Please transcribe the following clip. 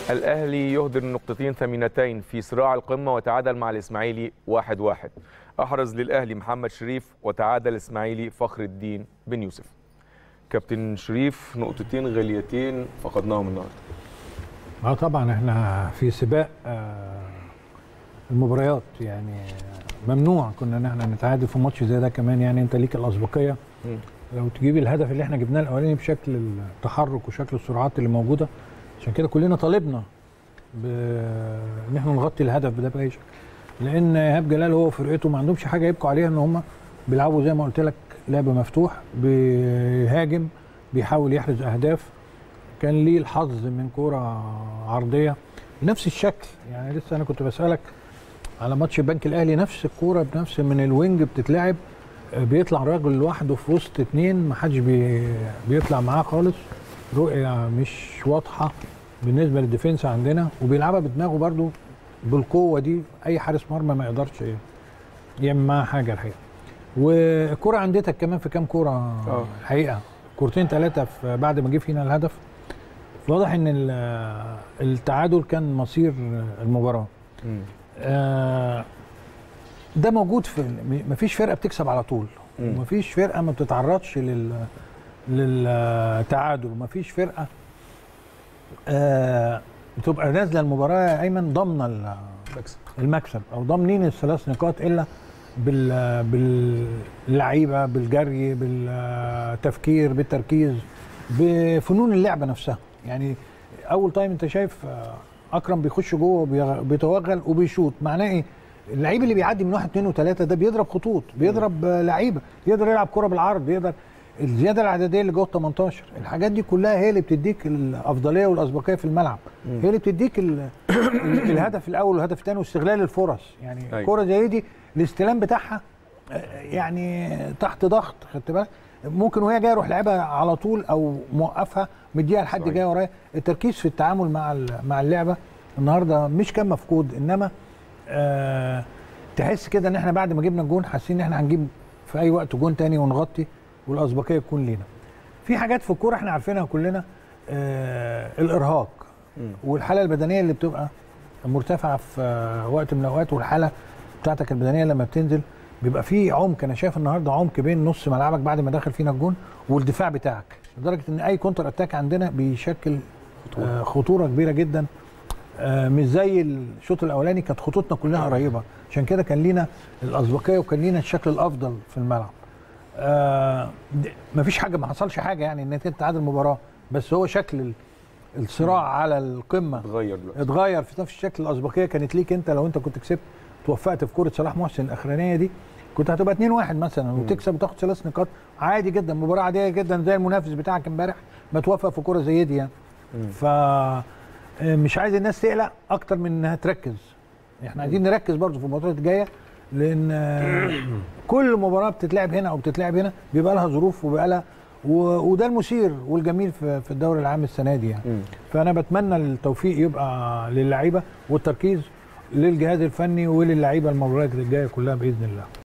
الأهلي يهدر نقطتين ثمينتين في صراع القمة وتعادل مع الإسماعيلي واحد واحد أحرز للأهلي محمد شريف وتعادل الإسماعيلي فخر الدين بن يوسف كابتن شريف نقطتين غاليتين فقدناهم النهارده اه طبعا احنا في سباق آه المباريات يعني ممنوع كنا ان احنا نتعادل في ماتش زي ده كمان يعني انت ليك الاسبقيه مم. لو تجيب الهدف اللي احنا جبناه الاولاني بشكل التحرك وشكل السرعات اللي موجوده عشان كده كلنا طالبنا ان احنا نغطي الهدف ده باي شكل لان ايهاب جلال هو وفرقته ما عندهمش حاجه يبقوا عليها ان هم بيلعبوا زي ما قلت لك لعب مفتوح بيهاجم بيحاول يحرز اهداف كان ليه الحظ من كوره عرضيه بنفس الشكل يعني لسه انا كنت بسالك على ماتش البنك الاهلي نفس الكوره بنفس من الوينج بتتلعب بيطلع راجل لوحده في وسط اتنين ما حدش بي بيطلع معاه خالص رؤيه مش واضحه بالنسبه للديفنس عندنا وبيلعبها بدماغه برده بالقوه دي اي حارس مرمى ما يقدرش يعمل معاها حاجه الحقيقه والكره عندتك كمان في كام كوره آه. الحقيقه كورتين ثلاثه بعد ما جه فينا الهدف واضح ان ال- التعادل كان مصير المباراه مم. آه، ده موجود في م- مفيش فرقه بتكسب على طول مم. ومفيش فرقه ما بتتعرضش لل للتعادل ومفيش فرقه آه، بتبقى نازله المباراه يا ايمن ضامنه ال- بكسب المكسب او ضامنين الثلاث نقاط الا بال باللعيبه بالجري بالتفكير بالتركيز بفنون اللعبه نفسها يعني اول تايم انت شايف آه، اكرم بيخش جوه وبيغ- بيتوغل وبيشوط معناه ايه اللعيب اللي بيعدي من واحد اثنين وثلاثه ده بيضرب خطوط بيضرب آه، لعيبه يقدر يلعب كره بالعرض يقدر الزياده العدديه اللي جوه ال 18 الحاجات دي كلها هي اللي بتديك الافضليه والاسبقيه في الملعب هي اللي بتديك ال- ال- الهدف الاول والهدف الثاني واستغلال الفرص يعني أيوة. كره زي دي الاستلام بتاعها آه، يعني تحت ضغط خدت بالك ممكن وهي جايه اروح لعبها على طول او موقفها مديها لحد صحيح. جاي ورايا التركيز في التعامل مع ال- مع اللعبه النهارده مش كان مفقود انما آه تحس كده ان احنا بعد ما جبنا الجون حاسين ان احنا هنجيب في اي وقت جون تاني ونغطي والاسبقيه تكون لينا في حاجات في الكوره احنا عارفينها كلنا آه الارهاق مم. والحاله البدنيه اللي بتبقى مرتفعه في آه، وقت من الاوقات والحاله بتاعتك البدنيه لما بتنزل بيبقى في عمق انا شايف النهارده عمق بين نص ملعبك بعد ما دخل فينا الجون والدفاع بتاعك لدرجه ان اي كونتر اتاك عندنا بيشكل آه، خطوره كبيره جدا آه، مش زي الشوط الاولاني كانت خطوطنا كلها قريبه عشان كده كان لينا الاسبقيه وكان لينا الشكل الافضل في الملعب آه د- مفيش حاجه ما حصلش حاجه يعني ان انت تتعادل المباراه بس هو شكل ال- الصراع على القمه اتغير دلوقتي اتغير في نفس الشكل الاسبقيه كانت ليك انت لو انت كنت كسبت توفقت في كره صلاح محسن ااخرانيه دي كنت هتبقى 2 1 مثلا وتكسب وتاخد ثلاث نقاط عادي جدا مباراه عاديه جدا زي المنافس بتاعك امبارح ما توفق في كره زي دي يعني ف آه، مش عايز الناس تقلق اكتر من انها تركز احنا عايزين نركز برضو في المباريات الجايه لان آه، كل مباراه بتتلعب هنا او بتتلعب هنا بيبقى لها ظروف وبيبقى لها و- وده المثير والجميل في في الدوري العام السنه دي يعني مم. فانا بتمنى التوفيق يبقى للعيبه والتركيز للجهاز الفني وللعيبه المباريات الجايه كلها باذن الله